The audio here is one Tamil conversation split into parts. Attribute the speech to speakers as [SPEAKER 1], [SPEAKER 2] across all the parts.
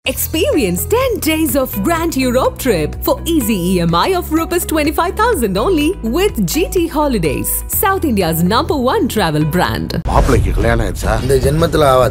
[SPEAKER 1] Experience 10 days of Grand Europe trip for easy EMI of Rs 25,000 only with GT Holidays, South India's number one travel brand.
[SPEAKER 2] மாப்பிள்ளைக்கு கல்யாணம் ஆயிடுச்சா
[SPEAKER 3] இந்த ஜென்மத்தில் ஆகாது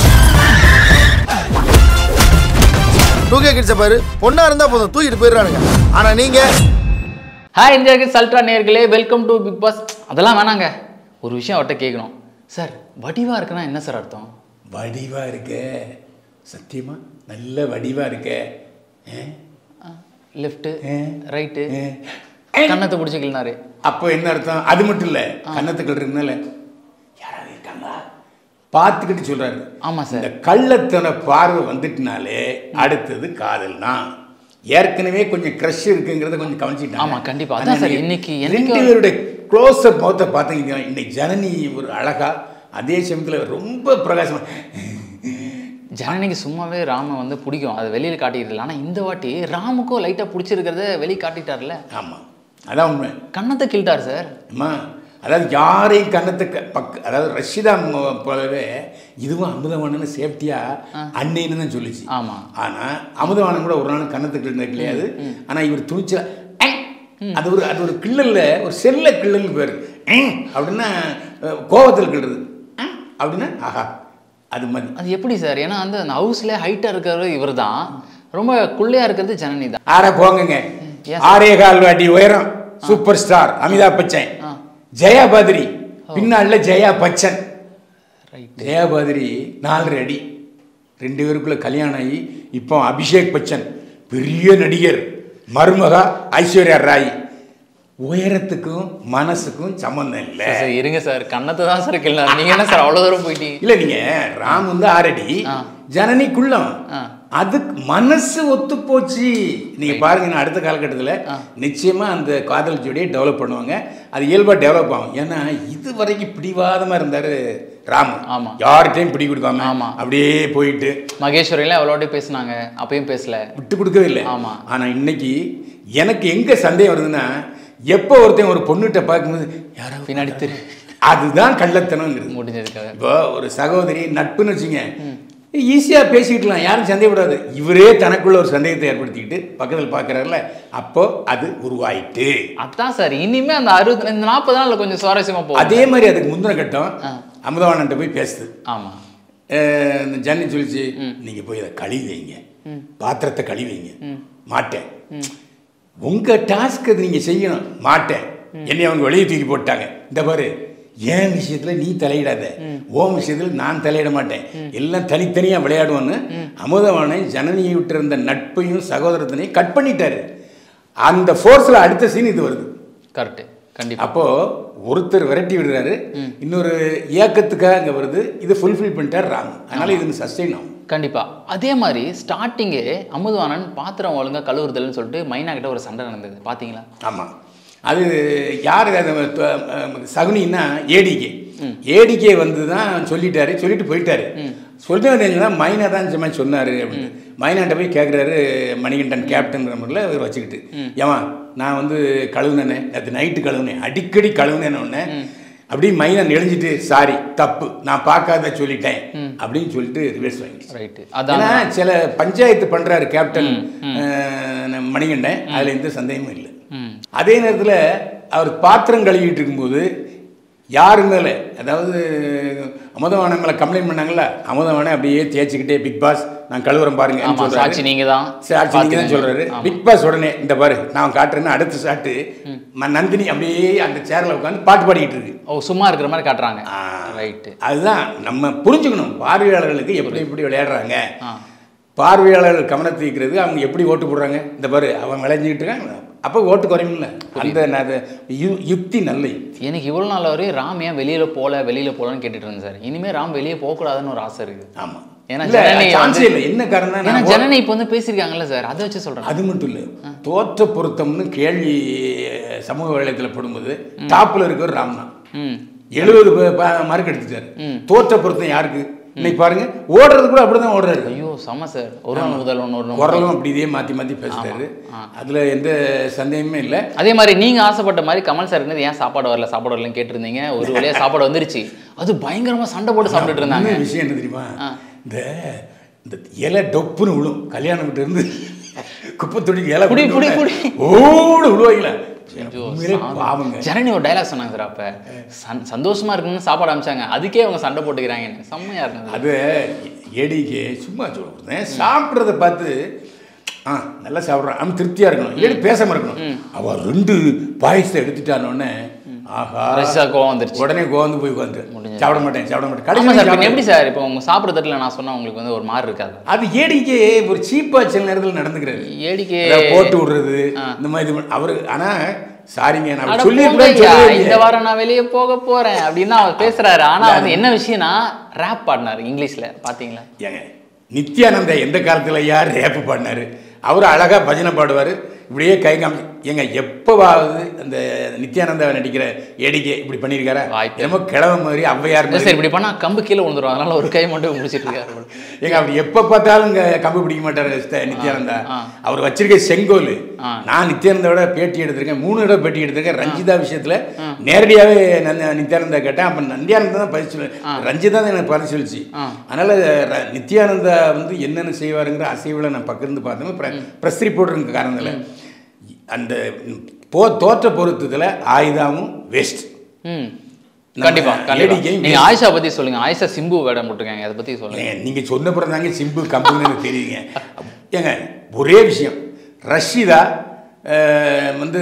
[SPEAKER 3] தூக்கி கிடிச்ச பாரு பொண்ணா இருந்தா போதும் தூக்கிட்டு போயிடுறானுங்க ஆனா நீங்க
[SPEAKER 4] ஹாய் இந்தியாவுக்கு சல்ட்ரா நேர்களே வெல்கம் டு பிக் பாஸ் அதெல்லாம் வேணாங்க ஒரு விஷயம் அவர்கிட்ட கேட்கணும் சார் வடிவா இருக்குன்னா என்ன சார் அர்த்தம்
[SPEAKER 5] வடிவா இருக்க சத்தியமா நல்ல வடிவா இருக்க ஏ?
[SPEAKER 4] லெஃப்ட்டு
[SPEAKER 5] ஏ.
[SPEAKER 4] ரைட்டு
[SPEAKER 5] ஏ.
[SPEAKER 4] கன்னத்தை பிடிச்சி கிள்னாரு
[SPEAKER 5] அப்போ என்ன அர்த்தம் அது மட்டும் இல்ல கன்னத்துக்கள் இருந்தால யாராவது இருக்காங்களா பார்த்துக்கிட்டு சொல்றாரு
[SPEAKER 4] ஆமா சார்.
[SPEAKER 5] இந்த கள்ளத்தன பார்வை வந்துட்டுனாலே அடுத்தது காதல் தான் ஏற்கனவே கொஞ்சம் க்ரஷ் இருக்குங்கிறத கொஞ்சம் கவனிச்சிட்டாங்க
[SPEAKER 4] ஆமா, கண்டிப்பா. அதான் சார், இன்னைக்கு என்னைக்கு-
[SPEAKER 5] ரெண்டு பேருடைய க்ளோஸ் அப் முகத்தை பார்த்தீங்கன்னா இன்னைக்கு ஜனனி ஒரு அழகா அதே சமயத்தில் ரொம்ப பிரகாசமா
[SPEAKER 4] ஜனனிக்கு சும்மாவே ராம வந்து பிடிக்கும் அது வெளியில் காட்டிட்டு ஆனால் இந்த வாட்டி ராமுக்கும் லைட்டாக பிடிச்சிருக்கிறத வெளியே காட்டிட்டார்ல
[SPEAKER 5] ஆமா அதான் உண்மை
[SPEAKER 4] கன்னத்தை கிள்ட்டார் சார்
[SPEAKER 5] அம்மா அதாவது யாரையும் கன்னத்துக்கு பக்க அதாவது ரஷிதா ம- போலவே இதுவும் அமுதவானன்னு சேஃப்டியா அன்னைன்னு தான் சொல்லிச்சு
[SPEAKER 4] ஆமா.
[SPEAKER 5] ஆனா அமுதவானன் கூட ஒரு நாள் கன்னத்துக்கு இருந்தது கிடையாது ஆனா இவர் துணிச்சல அது ஒரு அது ஒரு கிள்ளல்ல ஒரு செல்ல கிள்ளல் பேர் அப்படின்னா அஹ், கோவத்தில் கிள்றது அஹ், அப்படின்னா ஆஹா அது மாதிரி
[SPEAKER 4] அது எப்படி சார் ஏன்னா வந்து அந்த ஹவுஸ்ல ஹைட்டாக இருக்கிறவர் இவர் தான் ரொம்ப குள்ளையா இருக்கிறது ஜனனி தான்
[SPEAKER 5] ஆற போங்கங்க
[SPEAKER 4] Yes.
[SPEAKER 5] ஆறே கால் வாட்டி உயரம் சூப்பர் ஸ்டார் அமிதாப் பச்சன்
[SPEAKER 4] ஆ.
[SPEAKER 5] ஜெயா பத்ரி பின்னால ஜெயா பச்சன்
[SPEAKER 4] ரைட்
[SPEAKER 5] ஜெயா பத்ரி நாலரை அடி ரெண்டு பேருக்குள்ள கல்யாணம் ஆகி இப்போ அபிஷேக் பச்சன் பெரிய நடிகர் மருமகா ஐஸ்வர்யா ராய் உயரத்துக்கும் மனசுக்கும் சம்மந்தம் இல்லை
[SPEAKER 4] சார் இருங்க சார் கன்னத்தை தான் சார் கிள்ளார் நீங்க என்ன சார் அவ்வளோ தூரம் போயிட்டீங்க
[SPEAKER 5] இல்ல நீங்க ராம் வந்து ஆறடி
[SPEAKER 4] ஆ.
[SPEAKER 5] ஜனனிக்குள்ளம்
[SPEAKER 4] ஆ.
[SPEAKER 5] அதுக்கு மனசு ஒத்து போச்சு நீங்க பாருங்க நான் அடுத்த காலகட்டத்தில் நிச்சயமா அந்த காதல் ஜோடியை டெவலப் பண்ணுவாங்க அது இயல்பா டெவலப் ஆகும் ஏன்னா இது வரைக்கும் பிடிவாதமா இருந்தாரு ராம்
[SPEAKER 4] ஆமா.
[SPEAKER 5] யார்கிட்டையும் பிடி கொடுக்காம
[SPEAKER 4] ஆமா.
[SPEAKER 5] அப்படியே போயிட்டு
[SPEAKER 4] மகேஸ்வரிலாம் எவ்வளோ பேசுனாங்க அப்பயும் பேசல
[SPEAKER 5] விட்டு கொடுக்கவே இல்லை
[SPEAKER 4] ஆமா.
[SPEAKER 5] ஆனா இன்னைக்கு எனக்கு எங்க சந்தேகம் வருதுன்னா எப்போ ஒருத்தன் ஒரு பொண்ணுகிட்ட பார்க்கும்போது யாராவது
[SPEAKER 4] பின்னாடி திரு
[SPEAKER 5] அதுதான் கள்ளத்தனங்கிறது
[SPEAKER 4] முடிஞ்சதுக்காக
[SPEAKER 5] இப்போ ஒரு சகோதரி நட்புன்னு வச்சுங்க ஈஸியாக பேசிக்கிட்டலாம் யாரும் சந்தேகப்படாது இவரே தனக்குள்ள ஒரு சந்தேகத்தை ஏற்படுத்திக்கிட்டு பக்கத்தில் பார்க்குறாருல அப்போ அது உருவாயிட்டு
[SPEAKER 4] அதான் சார் இனிமே அந்த அறுபது இந்த நாற்பது நாள்ல கொஞ்சம் சுவாரஸ்யமா போகும்
[SPEAKER 5] அதே மாதிரி அதுக்கு முந்தின கட்டம் அமுதவானன்ட்ட போய் பேசுது
[SPEAKER 4] ஆமா
[SPEAKER 5] அஹ் இந்த ஜன்னி சொல்லிச்சு நீங்கள் போய் அதை கழுவி வைங்க பாத்திரத்தை கழுவி வைங்க மாட்டேன் உங்க டாஸ்க் அது நீங்க செய்யணும் மாட்டேன் என்னை அவங்க வெளியே தூக்கி போட்டாங்க இந்த பாரு என் விஷயத்துல நீ தலையிடாத உன் விஷயத்துல நான் தலையிட மாட்டேன் எல்லாம் தனித்தனியா விளையாடுவோன்னு அமுதவானை ஜனனியை விட்டு இருந்த நட்பையும் சகோதரத்தினையும் கட் பண்ணிட்டாரு அந்த ஃபோர்ஸ்ல அடுத்த சீன் இது வருது
[SPEAKER 4] கரெக்ட் கண்டிப்பா
[SPEAKER 5] அப்போ ஒருத்தர் விரட்டி விடுறாரு இன்னொரு இயக்கத்துக்காக அங்க வருது இது ஃபுல்ஃபில் பண்ணிட்டார் ராம் அதனால இது சஸ்டெயின் ஆகும்
[SPEAKER 4] கண்டிப்பா அதே மாதிரி ஸ்டார்டிங்கே அமுதவாணன் பாத்திரம் ஒழுங்கா கழுவுறதுன்னு சொல்லிட்டு மைனா கிட்ட ஒரு சண்டை நடந்தது பாத்தீங்களா
[SPEAKER 5] ஆமாம் அது யார் அது த- அஹ் சகுனின்னா ஏடிகே ஏடிகே வந்து தான் சொல்லிட்டாரு சொல்லிட்டு போயிட்டாரு சொல்லிட்டு வந்தீங்கன்னா மைனா தான் இந்த மாதிரி சொன்னார் அப்படின்னு மைனாட்ட போய் கேட்குறாரு மணிகண்டன் கேப்டன்ங்கிற முறையில் இவர் வச்சுக்கிட்டு ஏமா நான் வந்து கழுவுனேனே நேற்று நைட்டு கழுவுனேன் அடிக்கடி கழுவுனேன்னு ஒன்று அப்படியே மைனா நெளிஞ்சிட்டு சாரி தப்பு நான் பார்க்காத சொல்லிட்டேன் அப்படின்னு சொல்லிட்டு ரிவர்ஸ் வாங்கிடுச்சு
[SPEAKER 4] ரைட்டு
[SPEAKER 5] ஏன்னா
[SPEAKER 4] அதான்
[SPEAKER 5] சில பஞ்சாயத்து பண்றாரு கேப்டன் அஹ், நம்ம மணிகண்டன் அதுல எந்த சந்தேகமும் இல்லை
[SPEAKER 4] ம்.
[SPEAKER 5] அதே நேரத்தில் அவர் பாத்திரம் கழுவிட்டு இருக்கும்போது யாரு மேல அதாவது அமுதவான மேல கம்ப்ளைண்ட் பண்ணாங்கல்ல அமுதவானை அப்படியே தேய்ச்சிக்கிட்டே பிக் பாஸ் நான் கழுவுறேன் பாருங்க
[SPEAKER 4] ஆமா சாட்சி நீங்க தான்
[SPEAKER 5] சாட்சி நீங்க தான் சொல்றாரு பிக் பாஸ் உடனே இந்த பாரு நான் காட்டுறேன்னு அடுத்த ஷாட்டு நந்தினி அப்படியே அந்த சேர்ல உட்காந்து பாட்டு பாடிக்கிட்டு இருக்கு
[SPEAKER 4] ஓ சும்மா இருக்கிற மாதிரி காட்டுறாங்க
[SPEAKER 5] ஆ.
[SPEAKER 4] ரைட்டு
[SPEAKER 5] அதுதான் நம்ம புரிஞ்சுக்கணும் பார்வையாளர்களுக்கு எப்படி எப்படி விளையாடுறாங்க
[SPEAKER 4] ஆ.
[SPEAKER 5] பார்வையாளர்கள் கவனத்தை ஈர்க்கிறது அவங்க எப்படி ஓட்டு போடுறாங்க இந்த பாரு அவன் விளைஞ்சிக்கிட்டு இருக்கான் அப்போ ஓட்டு குறையுமில்ல அந்த ந- யு- யுக்தி நல்ல யுக்தி.
[SPEAKER 4] எனக்கு இவ்வளவு நாள் வரையும் ராம் ஏன் வெளியில போல வெளியில போலன்னு கேட்டுட்டு இருந்தேன் சார் இனிமே ராம் வெளியே போக கூடாதுன்னு ஒரு ஆசை இருக்கு
[SPEAKER 5] ஆமா
[SPEAKER 4] ஏன்னா
[SPEAKER 5] இல்ல,
[SPEAKER 4] ஜனனி
[SPEAKER 5] chance
[SPEAKER 4] வந்து-
[SPEAKER 5] இல்லை என்ன காரணம்
[SPEAKER 4] ஏன்னா
[SPEAKER 5] நான்
[SPEAKER 4] ஜனனி இப்போ வந்து பேசியிருக்காங்கல்ல சார் அதை வச்சு சொல்றேன்
[SPEAKER 5] அது மட்டும் இல்லை தோற்ற பொருத்தம்னு கேள்வி சமூக வலையத்தில் போடும்போது டாப்ல இருக்கிற ராம்னா
[SPEAKER 4] ம்
[SPEAKER 5] எழுபது மார்க் எடுத்துட்டாரு தோற்ற பொருத்தம் யாருக்கு இன்னைக்கு பாருங்க ஓடுறது கூட அப்படிதான் ஓடுறாரு
[SPEAKER 4] ஐயோ செம சார் ஒரு நாள் முதல் ஒன்று ஒரு நாள்
[SPEAKER 5] குரலும் அப்படி இதே மாற்றி மாற்றி பேசுறாரு அதுல எந்த சந்தேகமே இல்லை
[SPEAKER 4] அதே மாதிரி நீங்க ஆசைப்பட்ட மாதிரி கமல் சார் இருந்தது ஏன் சாப்பாடு வரல சாப்பாடு வரலன்னு கேட்டிருந்தீங்க ஒரு வழியா சாப்பாடு வந்துருச்சு அது பயங்கரமா சண்டை போட்டு சாப்பிட்டுட்டு இருந்தாங்க
[SPEAKER 5] இன்னொரு விஷயம் என்ன தெரியுமா இந்த இந்த இலை டொப்புன்னு விழும் கல்யாணம் வீட்டு இருந்து குப்பை தொட்டி இலை
[SPEAKER 4] புடி, புடி,
[SPEAKER 5] விழுந்த
[SPEAKER 4] புடி.
[SPEAKER 5] உடனே ஓடு விழுவாங்களா
[SPEAKER 4] ஐயோ,
[SPEAKER 5] உண்மையிலே
[SPEAKER 4] சாமி.
[SPEAKER 5] பாவங்க
[SPEAKER 4] ஜனனி ஒரு டைலாக் சொன்னாங்க சார் அப்ப சந்- சந்தோஷமா இருக்கணும்னு சாப்பாடு அமிச்சாங்க அதுக்கே அவங்க சண்டை போட்டுக்கிறாங்க செம்மையா இருந்தது
[SPEAKER 5] அது ஏடிக்கு சும்மா சொல்றேன் சாப்பிட்றத பார்த்து ஆ நல்லா சாப்பிட்றான் அவன் திருப்தியாக இருக்கணும் இல்லாட்டி பேசாம இருக்கணும் அவ ரெண்டு பாயசத்தை எடுத்துட்டானோடனே ஆஹா
[SPEAKER 4] ரஷ்யா கோவம் வந்துருச்சு
[SPEAKER 5] உடனே கோவந்து போய் உட்காந்து சாப்பிட மாட்டேன் சாப்பிட மாட்டேன்
[SPEAKER 4] ஆமா
[SPEAKER 5] கடைசி
[SPEAKER 4] சார் பின்ன
[SPEAKER 5] சாப்பிட-
[SPEAKER 4] எப்படி சார் இப்போ உங்க சாப்பிட்ற தட்டுல நான் சொன்னா உங்களுக்கு வந்து ஒரு மாதிரி இருக்காது
[SPEAKER 5] அது ஏடிக்கே ஒரு சீப்பா சில நேரத்தில் நடந்துக்கிறாரு
[SPEAKER 4] ஏடிக்கே
[SPEAKER 5] அதாவது போட்டு விடுறது இந்த மாதிரி இது பண்ண- அவரு ஆனா சாரிங்க நான்
[SPEAKER 4] அட
[SPEAKER 5] சொல்லி
[SPEAKER 4] போங்க ஐயா, இந்த வாரம் நான் வெளியே போக போறேன் அப்படின்னு அவர் பேசுறாரு ஆனா வந்து என்ன விஷயம்னா ரேப் பாடினாரு இங்கிலீஷ்ல பாத்தீங்களா
[SPEAKER 5] ஏங்க நித்யானந்தா எந்த காலத்துல யார் ரேப்பு பாடினாரு அவர் அழகா பஜனை பாடுவார் இப்படியே கை காமி ஏங்க எப்போவாவது அந்த நித்யானந்தா நடிக்கிற ஏடிக்கே இப்படி பண்ணியிருக்காரா
[SPEAKER 4] வாய்ப்பு.
[SPEAKER 5] என்னமோ கிழவ மாதிரி ஔவையார்
[SPEAKER 4] இல்ல
[SPEAKER 5] மாதிரி
[SPEAKER 4] சார் இப்படி பண்ணா கம்பு கீழே விழுந்துரும் அதனால ஒரு கை மட்டும் முடிச்சிட்டு இருக்காரு
[SPEAKER 5] ஏங்க அப்படி எப்போ பார்த்தாலும் இங்க கம்பு பிடிக்க மாட்டாரு ஸ்ட- நித்யானந்தா
[SPEAKER 4] ஆ.
[SPEAKER 5] அவர் வச்சிருக்க செங்கோல்
[SPEAKER 4] ஆ.
[SPEAKER 5] நான் நித்யானந்தாவோட பேட்டி எடுத்திருக்கேன் மூணு தடவை பேட்டி எடுத்திருக்கேன் ரஞ்சிதா விஷயத்துல நேரடியாவே நான் நித்யானந்தா கேட்டேன் அப்ப நித்யானந்தா தான் பதில் சொல்லு ரஞ்சிதா தான் எனக்கு பதில் சொல்லிச்சு
[SPEAKER 4] ஆ.
[SPEAKER 5] அதனால ர- நித்யானந்தா வந்து என்னென்ன செய்வாருங்கிற அசைவில் நான் பக்கம் இருந்து பார்த்தேன் ப்ரெஸ் ரிப்போர்ட்டருங்க காரணத்தில் அந்த போ தோற்ற பொருத்தத்தில் ஆயுதாவும் வேஸ்ட்
[SPEAKER 4] ம்
[SPEAKER 5] நம்ம
[SPEAKER 4] கண்டிப்பா கண்டிப்பா
[SPEAKER 5] ADK
[SPEAKER 4] நீங்க ஆயிஷா பத்தி சொல்லுங்க ஆயிஷா சிம்பு வேடம் போட்டுருக்காங்க அதை பத்தி சொல்லுங்க
[SPEAKER 5] ஏங்க, நீங்க சொன்னப்புறம் தாங்க சிம்பிள் கம்பெனி எனக்கு தெரியுங்க ஏங்க ஒரே விஷயம் ரஷ்யா வந்து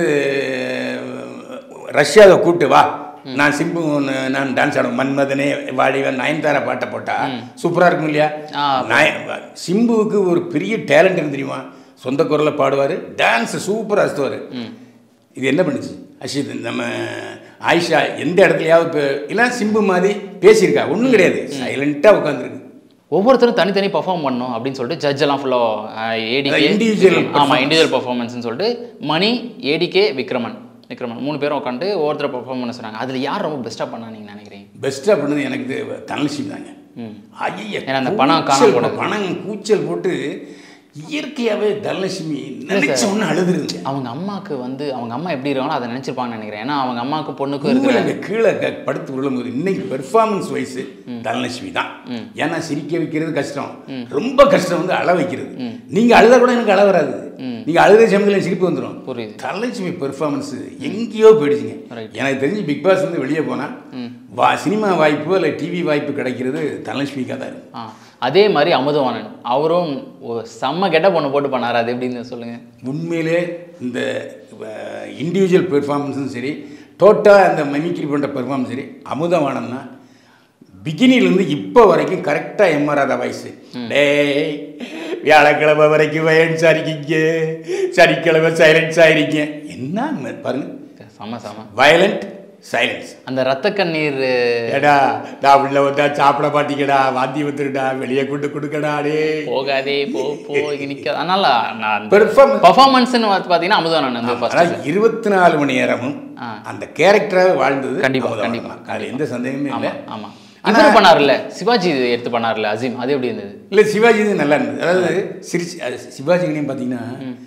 [SPEAKER 5] ரஷ்யாவை கூட்டு வா நான் சிம்பு ஒண்ணு- நான் டான்ஸ் ஆடும் மன்மதனே வாழிவன் நயன்தாரா பாட்டை போட்டா சூப்பரா இருக்கும் இல்லையா
[SPEAKER 4] ஆ.
[SPEAKER 5] நய- சிம்புவுக்கு ஒரு பெரிய டேலண்ட் இருக்கு தெரியுமா சொந்த குரல்ல பாடுவார் டான்ஸ் சூப்பராக அசுவார் இது என்ன பண்ணுச்சு அஷித் நம்ம ஆயிஷா எந்த இடத்துலயாவது இப்போ இல்லை சிம்பு மாதிரி பேசியிருக்கா ஒன்றும் கிடையாது சைலண்ட்டாக உட்காந்துருக்கு
[SPEAKER 4] ஒவ்வொருத்தரும் தனித்தனி பெர்ஃபார்ம் பண்ணணும் அப்படின்னு சொல்லிட்டு ஜட்ஜ் எல்லாம் ஃபுல்லாக ஏடிகே
[SPEAKER 5] அதான் individual
[SPEAKER 4] ஆமா
[SPEAKER 5] performance.
[SPEAKER 4] இண்டிவிஜுவல் பர்ஃபார்மன்ஸ்னு சொல்லிட்டு மணி ஏடிகே விக்ரமன் விக்ரமன் மூணு பேரும் உட்காந்து ஒவ்வொருத்தர் பெர்ஃபார்ம் பண்ண சொன்னாங்க அதுல யார் ரொம்ப பெஸ்ட்டாக பண்ணா நீங்க நினைக்கிறீங்க
[SPEAKER 5] பெஸ்ட்டாக பண்ணது எனக்கு இது தனலட்சுமி தாங்க
[SPEAKER 4] ம்.
[SPEAKER 5] ஐய
[SPEAKER 4] ஏன்னா அந்த பணம் காணாம
[SPEAKER 5] கூச்சல்
[SPEAKER 4] போனது.
[SPEAKER 5] பணம் கூச்சல் போட்டு இயற்கையாகவே தனலட்சுமி நினைச்ச ஒன்று அழுதுருங்க
[SPEAKER 4] அவங்க அம்மாக்கு வந்து அவங்க அம்மா எப்படி இருக்காங்களோ அதை நினைச்சிருப்பாங்கன்னு நினைக்கிறேன் ஏன்னா அவங்க அம்மாவுக்கும் பொண்ணுக்கும் இருக்கிற
[SPEAKER 5] உண்மையில கீழே க- படுத்து விழும்போது இன்னைக்கு பெர்ஃபார்மன்ஸ் வைஸ் தனலட்சுமி தான் ஏன்னா சிரிக்க வைக்கிறது கஷ்டம் ரொம்ப கஷ்டம் வந்து அழ வைக்கிறது நீங்க அழுதா கூட எனக்கு அழ வராது நீங்க அழுத சமயத்தில் சிரிப்பு வந்துடும்
[SPEAKER 4] புரியுது.
[SPEAKER 5] தனலட்சுமி பெர்ஃபார்மன்ஸ் எங்கேயோ போயிடுச்சுங்க
[SPEAKER 4] Right.
[SPEAKER 5] எனக்கு தெரிஞ்சு பிக் பாஸ் வந்து வெளியே போனா வா சினிமா வாய்ப்பு இல்லை டிவி வாய்ப்பு கிடைக்கிறது தனலட்சுமிக்காக தான் இருக்கு
[SPEAKER 4] ஆ அதே மாதிரி அமுதவாணன் அவரும் ஒரு செம்ம கெட்ட பொண்ணு போட்டு பண்ணாரு அது எப்படின்னு சொல்லுங்க
[SPEAKER 5] உண்மையிலே இந்த இண்டிவிஜுவல் பெர்ஃபார்மன்ஸும் சரி டோட்டலாக அந்த மிமிக்ரி பண்ணுற பெர்ஃபார்மன்ஸ் சரி அமுதவானம்னா பிகினிலேருந்து இப்போ வரைக்கும் கரெக்டாக எம்ஆர்ஆர் வாய்ஸ் டேய் வியாழக்கிழமை வரைக்கும் வயன்ஸாக இருக்கீங்க சனிக்கிழமை சைலன்ஸாக இருக்கீங்க என்ன ம- பாருங்க
[SPEAKER 4] செம செம
[SPEAKER 5] வயலண்ட் சைலன்ஸ்
[SPEAKER 4] அந்த ரத்த கண்ணீர்
[SPEAKER 5] ஏடா நான் உள்ள வந்தா சாப்பிட மாட்டீங்கடா வாந்தி வந்துருடா வெளியே கொண்டு கொடுக்கடா டே
[SPEAKER 4] போகாதே போ போ இங்க நிக்காது அதனால நான்
[SPEAKER 5] Performance-
[SPEAKER 4] பர்ஃபார்மன்ஸ்னு பார்த்தீங்கன்னா அமுதவாணன் வந்து ஃபர்ஸ்ட்
[SPEAKER 5] அதாவது இருபத்தி நாலு மணி நேரமும்
[SPEAKER 4] ஆ.
[SPEAKER 5] அந்த கேரக்டராக வாழ்ந்தது
[SPEAKER 4] கண்டிப்பா,
[SPEAKER 5] அமுதவாணன்
[SPEAKER 4] கண்டிப்பா,
[SPEAKER 5] தான். அதுல எந்த சந்தேகமே
[SPEAKER 4] ஆமா
[SPEAKER 5] இல்லை
[SPEAKER 4] ஆமா இவர் பண்ணாருல்ல சிவாஜி எடுத்து பண்ணாருல்ல அசீம் அது எப்படி இருந்தது
[SPEAKER 5] இல்லை சிவாஜி இது நல்லா இருந்தது அதாவது சிரிச்சு அது சிவாஜிகளையும் பார்த்தீங்கன்னா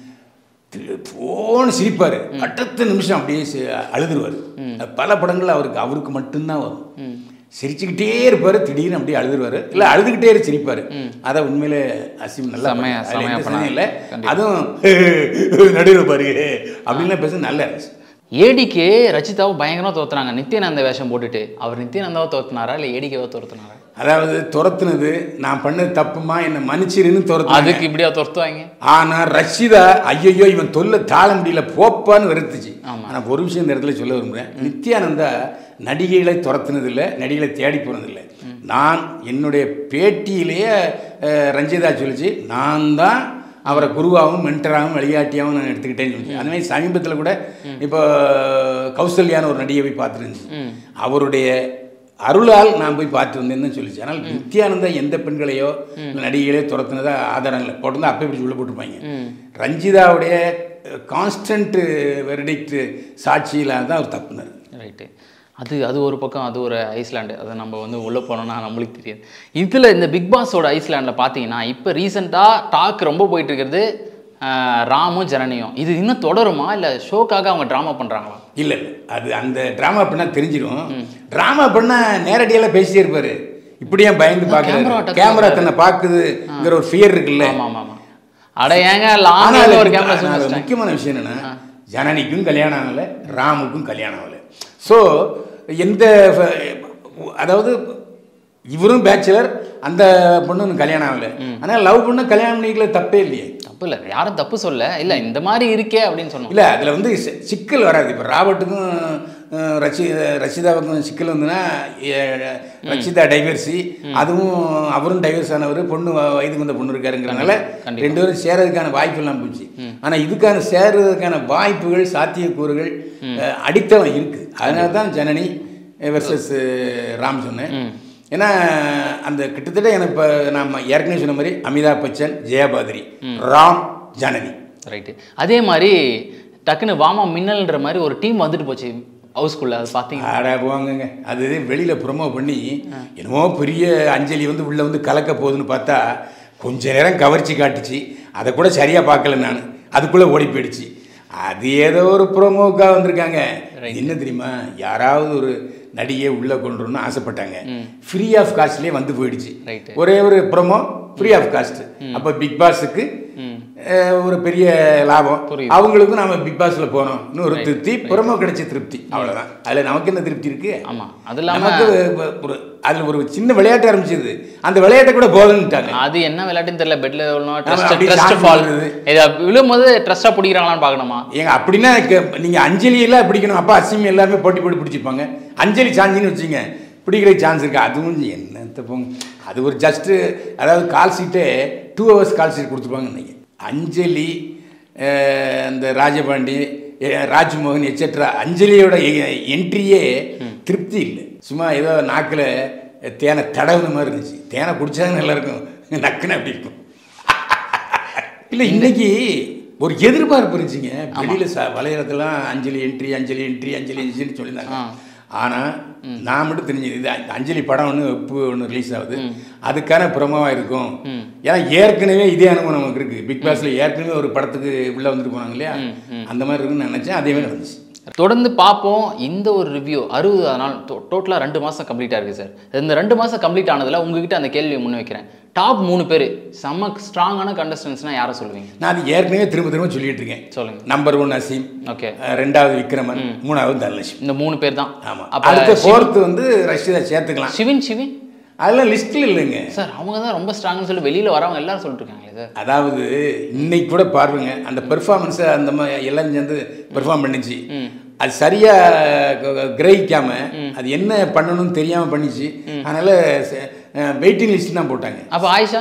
[SPEAKER 5] போன்னு சிரிப்பார் அடுத்த நிமிஷம் அப்படியே சி- அழுதுருவார் அது பல படங்கள் அவருக்கு அவருக்கு மட்டும்தான் வரும் சிரிச்சுக்கிட்டே இருப்பார் திடீர்னு அப்படியே அழுதுருவார் இல்லை அழுதுகிட்டே இரு சிரிப்பார் அதை உண்மையிலே அசிம் நல்லா
[SPEAKER 4] செமையா,
[SPEAKER 5] பண்ணாரு. அதுல
[SPEAKER 4] செமையா
[SPEAKER 5] எந்த சந்தேகம் இல்லை
[SPEAKER 4] கண்டிப்பா.
[SPEAKER 5] அதுவும் நடுவில் பாரு அப்படின்லாம் பேச நல்லா இருந்துச்சு
[SPEAKER 4] ஏடிக்கே ரச்சிதாவும் பயங்கரமா தோத்துனாங்க நித்யானந்த வேஷம் போட்டுட்டு அவர் நித்யானந்தாவை தோத்துனாரா இல்ல ஏடிக்கேவா தோத்துனாரா
[SPEAKER 5] அதாவது துரத்துனது நான் பண்ணது தப்புமா என்னை மன்னிச்சிருன்னு துரத்துனாங்க
[SPEAKER 4] அதுக்கு இப்படியா துரத்துவாங்க
[SPEAKER 5] ஆனா ரஷிதா ஐயையோ இவன் தொல்லை தாழ முடியல போப்பான்னு வெறுத்துச்சு
[SPEAKER 4] ஆமா.
[SPEAKER 5] ஆனா ஒரு விஷயம் இந்த இடத்துல சொல்ல விரும்புறேன் நித்யானந்தா நடிகைகளை துரத்துனதில்லை நடிகைகளை தேடி போனதில்லை நான் என்னுடைய பேட்டியிலேயே அஹ், ரஞ்சிதா சொல்லிச்சு நான் தான் அவரை குருவாகவும் மென்டராகவும் வழிகாட்டியாகவும் நான் எடுத்துக்கிட்டேன்னு சொல்லிச்சு அந்த மாதிரி சமீபத்தில் கூட இப்போ கௌசல்யான்னு ஒரு நடிகை போய் பார்த்துருந்துச்சு அவருடைய அருளால் நான் போய் பார்த்து வந்தேன்னு சொல்லிச்சு ஆனால் நித்யானந்தா எந்த பெண்களையோ இல்ல நடிகைகளையோ துரத்துனதா ஆதாரம் இல்லை போட்டிருந்தா அப்போ இப்படி உள்ள போட்டிருப்பாங்க ரஞ்சிதாவுடைய கான்ஸ்டன்ட் வெர்டிக்ட் சாட்சியில தான் அவர் தப்புனார்
[SPEAKER 4] ரைட்டு அது அது ஒரு பக்கம் அது ஒரு ஐஸ்லாண்டு அதை நம்ம வந்து உள்ளே போனோம்னா நம்மளுக்கு தெரியாது இதில் இந்த பிக் பாஸோட ஐஸ்லாண்டில் பார்த்தீங்கன்னா இப்போ ரீசெண்டாக டாக் ரொம்ப போயிட்டு இருக்கிறது ஆஹ், ராமும் ஜனனியும் இது இன்னும் தொடருமா இல்லை ஷோக்காக அவங்க ட்ராமா பண்ணுறாங்களா
[SPEAKER 5] இல்லை இல்லை அது அந்த ட்ராமா பண்ணால் தெரிஞ்சிடும் ட்ராமா பண்ணால் நேரடியெல்லாம் பேசிட்டே இருப்பார் இப்படி ஏன் பயந்து
[SPEAKER 4] camera
[SPEAKER 5] பார்க்குறாரு
[SPEAKER 4] attack
[SPEAKER 5] கேமரா தன்னை பார்க்குதுங்கிற ஒரு ஃபியர் இருக்குல்ல
[SPEAKER 4] ஆமா ஆமா ஆமா அட ஏங்க
[SPEAKER 5] ஆனா
[SPEAKER 4] லாங்ல
[SPEAKER 5] அதுல
[SPEAKER 4] ஒரு கேமரா
[SPEAKER 5] ஆனா அதுல முக்கியமான விஷயம் என்னன்னா ஜனனிக்கும் கல்யாணம் ஆகல ராமுக்கும் கல்யாணம் ஆகல ஸோ எந்த ஃப- அதாவது இவரும் பேச்சுலர் அந்த பொண்ணும் கல்யாணம் ஆகல ஆனா லவ் பண்ண கல்யாணம் பண்ணிக்கல தப்பே இல்லையே
[SPEAKER 4] தப்பு இல்ல யாரும் தப்பு சொல்ல இல்ல இந்த மாதிரி இருக்கே அப்படின்னு சொன்னோம்
[SPEAKER 5] இல்ல அதுல வந்து சி- சிக்கல் வராது இப்போ ராபர்ட்டுக்கும் அஹ், ரச்சி ரச்சிதாவுக்கும் சிக்கல் வந்துன்னா எ- ரச்சிதா டைவர்சி அதுவும் அவரும் டைவர்ஸ் ஆனவர் பொண்ணு வ- வயதுக்கு வந்த பொண்ணு இருக்காருங்கிறனால
[SPEAKER 4] கண்டிப்பா.
[SPEAKER 5] ரெண்டு பேரும் சேரதுக்கான வாய்ப்பு எல்லாம் போச்சு ஆனா இதுக்கான சேர்றதுக்கான வாய்ப்புகள் சாத்தியக்கூறுகள் அஹ், அடித்தளம் இருக்கு அதனால தான் ஜனனி வெர்சஸ் ராம் சொன்னேன் ஏன்னா அந்த கிட்டத்தட்ட எனக்கு இப்போ நம்ம ஏற்கனவே சொன்ன மாதிரி அமிதாப் பச்சன் ஜெயபாதிரி ராம் ஜனனி
[SPEAKER 4] ரைட்டு அதே மாதிரி டக்குன்னு வாமா மின்னல்ன்ற மாதிரி ஒரு டீம் வந்துட்டு போச்சு ஹவுஸ்குள்ள அது பார்த்தீங்க
[SPEAKER 5] ஆடா போவாங்கங்க அது வெளியில் ப்ரொமோ பண்ணி என்னமோ பெரிய அஞ்சலி வந்து உள்ளே வந்து கலக்க போகுதுன்னு பார்த்தா கொஞ்ச நேரம் கவர்ச்சி காட்டுச்சு அதை கூட சரியாக பார்க்கல நான் அதுக்குள்ளே ஓடி போயிடுச்சு அது ஏதோ ஒரு ப்ரோமோக்காக வந்திருக்காங்க என்ன தெரியுமா யாராவது ஒரு நடிகை உள்ளே கொண்டு வரணும்னு ஆசைப்பட்டாங்க ஃப்ரீ ஆஃப் காஸ்ட்லேயே வந்து போயிடுச்சு
[SPEAKER 4] Right.
[SPEAKER 5] ஒரே ஒரு ப்ரோமோ ஃப்ரீ ஆஃப் காஸ்ட் அப்போ பிக் பாஸுக்கு அஹ், ஒரு பெரிய லாபம்
[SPEAKER 4] புரியுது.
[SPEAKER 5] அவங்களுக்கும் நாம பிக் பாஸ்ல போனோம் இன்னும் ஒரு திருப்தி புறமோ கிடைச்ச திருப்தி அவ்வளவுதான் அதுல நமக்கு என்ன திருப்தி இருக்கு
[SPEAKER 4] ஆமா அது இல்லாம
[SPEAKER 5] நமக்கு ஒரு- ஒரு அதுல ஒரு சின்ன விளையாட்டு ஆரம்பிச்சது அந்த விளையாட்டை கூட போதுன்னுட்டாங்க
[SPEAKER 4] அது என்ன விளையாட்டுன்னு தெரியல பெட்ல விழணும்
[SPEAKER 5] ஆமா,
[SPEAKER 4] ட்ரஸ்ட்
[SPEAKER 5] அப்படி
[SPEAKER 4] ட்ரஸ்ட்
[SPEAKER 5] சாஞ்சு
[SPEAKER 4] ஃபால்
[SPEAKER 5] விழுது.
[SPEAKER 4] இதை விழும்போது ட்ரஸ்டா பிடிக்கிறாங்களான்னு பார்க்கணுமா
[SPEAKER 5] ஏங்க அப்படின்னா கே- நீங்க அஞ்சலி எல்லாம் பிடிக்கணும் அப்பா அசிமி எல்லாருமே போட்டி போட்டு பிடிச்சிப்பாங்க அஞ்சலி சாஞ்சின்னு வச்சுங்க பிடிக்கிற சான்ஸ் இருக்கு அதுவும் என்னத்த போங்க அது ஒரு ஜஸ்ட் அதாவது கால் சீட்டே டூ ஹவர்ஸ் கால் சீட் கொடுத்துருப்பாங்க இன்னைக்கு அஞ்சலி அஹ், அந்த ராஜபாண்டி அஹ், ராஜ்மோகன் எட்ஸெட்ரா அஞ்சலியோட என்ட்ரியே திருப்தி இல்லை சும்மா ஏதோ நாக்கில் தேனை தடவுன மாதிரி இருந்துச்சு தேனை குடிச்சாங்க நல்லா இருக்கும் நக்குன்னு அப்படி இருக்கும் இல்லை இன்னைக்கு ஒரு எதிர்பார்ப்பு இருந்துச்சுங்க வெளியில ச வலையறதுலாம் அஞ்சலி என்ட்ரி அஞ்சலி என்ட்ரி அஞ்சலி என்ட்ரின்னு சொல்லியிருந்தாங்க ஆனா நான் மட்டும் தெரிஞ்சது இது அந்த அஞ்சலி படம் ஒன்று இப்போ ஒன்று ரிலீஸ் ஆகுது அதுக்கான ப்ரொமோவாக இருக்கும் ஏன்னா ஏற்கனவே இதே அனுபவம் நமக்கு இருக்கு பிக் பாஸ்ல ஏற்கனவே ஒரு படத்துக்கு உள்ள வந்துட்டு போனாங்க இல்லையா அந்த மாதிரி இருக்குன்னு நினைச்சேன் அதே மாதிரி நடந்துச்சு
[SPEAKER 4] தொடர்ந்து பார்ப்போம் இந்த ஒரு ரிவ்யூ அறுபது நாள் டோட்டலாக ரெண்டு மாதம் கம்ப்ளீட்டாக இருக்குது சார் இந்த ரெண்டு மாதம் கம்ப்ளீட் ஆனதில் உங்ககிட்ட அந்த கேள்வியை முன் வைக்கிறேன் டாப் மூணு பேர் செம்ம ஸ்ட்ராங்கான கண்டஸ்டன்ஸ்னால் யாரை சொல்லுவீங்க
[SPEAKER 5] நான் அது ஏற்கனவே திரும்ப திரும்ப சொல்லிட்டு இருக்கேன்
[SPEAKER 4] சொல்லுங்க
[SPEAKER 5] நம்பர் ஒன் அசீம்
[SPEAKER 4] ஓகே
[SPEAKER 5] அஹ் ரெண்டாவது விக்ரமன் மூணாவது தனலட்சுமி
[SPEAKER 4] இந்த மூணு பேர் தான்
[SPEAKER 5] ஆமா
[SPEAKER 4] அப்போ
[SPEAKER 5] அடுத்த ஃபோர்த்து வந்து ரஷ்யதா சேர்த்துக்கலாம்
[SPEAKER 4] சிவின் சிவின்
[SPEAKER 5] அதெல்லாம் லிஸ்ட்டில் இல்லைங்க
[SPEAKER 4] சார் அவங்க தான் ரொம்ப ஸ்ட்ராங்னு சொல்லி வெளியில் வரவங்க எல்லாரும் சொல்லிட்டு இருக்காங்களே சார்
[SPEAKER 5] அதாவது இன்னைக்கு கூட பாருங்க அந்த பெர்ஃபார்மன்ஸை அந்த மாதிரி எல்லாம் சேர்ந்து பெர்ஃபார்ம் பண்ணிச்சு அது சரியா க- கிரகிக்காம அது என்ன பண்ணணும்னு தெரியாம பண்ணிச்சு அதனால வெயிட்டிங் லிஸ்ட் தான் போட்டாங்க
[SPEAKER 4] அப்போ ஆயிஷா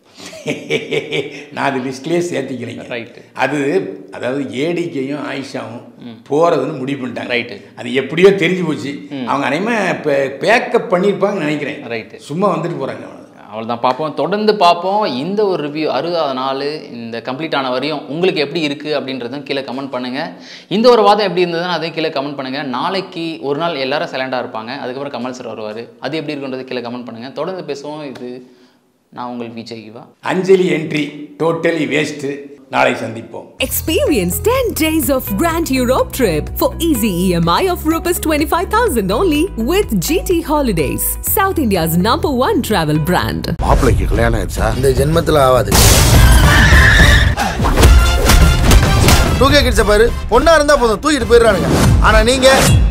[SPEAKER 5] நான் அது லிஸ்ட்லயே சேர்த்திக்கிறேங்க
[SPEAKER 4] Right.
[SPEAKER 5] அது அதாவது ஏடிக்கையும் ஆயிஷாவும் போறதுன்னு முடிவு பண்ணிட்டாங்க
[SPEAKER 4] Right.
[SPEAKER 5] அது எப்படியோ தெரிஞ்சு போச்சு அவங்க அனைமே பேக்கப் பண்ணியிருப்பாங்கன்னு நினைக்கிறேன்
[SPEAKER 4] Right.
[SPEAKER 5] சும்மா வந்துட்டு போறாங்க அவ்வளவுதான்.
[SPEAKER 4] அவ்வளோதான் பார்ப்போம் தொடர்ந்து பார்ப்போம் இந்த ஒரு ரிவ்யூ அறுபதாவது நாள் இந்த கம்ப்ளீட் ஆன வரையும் உங்களுக்கு எப்படி இருக்குது அப்படின்றதும் கீழே கமெண்ட் பண்ணுங்கள் இந்த ஒரு வாதம் எப்படி இருந்ததுன்னு அதையும் கீழே கமெண்ட் பண்ணுங்கள் நாளைக்கு ஒரு நாள் எல்லாரும் சைலண்டாக இருப்பாங்க அதுக்கப்புறம் கமல் சார் வருவார் அது எப்படி இருக்குன்றது கீழே கமெண்ட் பண்ணுங்கள் தொடர்ந்து பேசுவோம் இது நான் உங்கள் Vijay Yuva
[SPEAKER 5] Anjali entry totally waste நாளை சந்திப்போம்
[SPEAKER 1] Experience 10 days of Grand Europe trip for easy EMI of Rs 25,000 only with GT Holidays, South India's number one travel brand.
[SPEAKER 3] மாப்பிள்ளைக்கு கல்யாணம் ஆயிடுச்சா இந்த ஜென்மத்துல ஆகாது டூ கே கிட்ஸை பாரு பொண்ணா இருந்தா போதும் தூக்கிட்டு போயிடுறானுங்க ஆனா நீங்க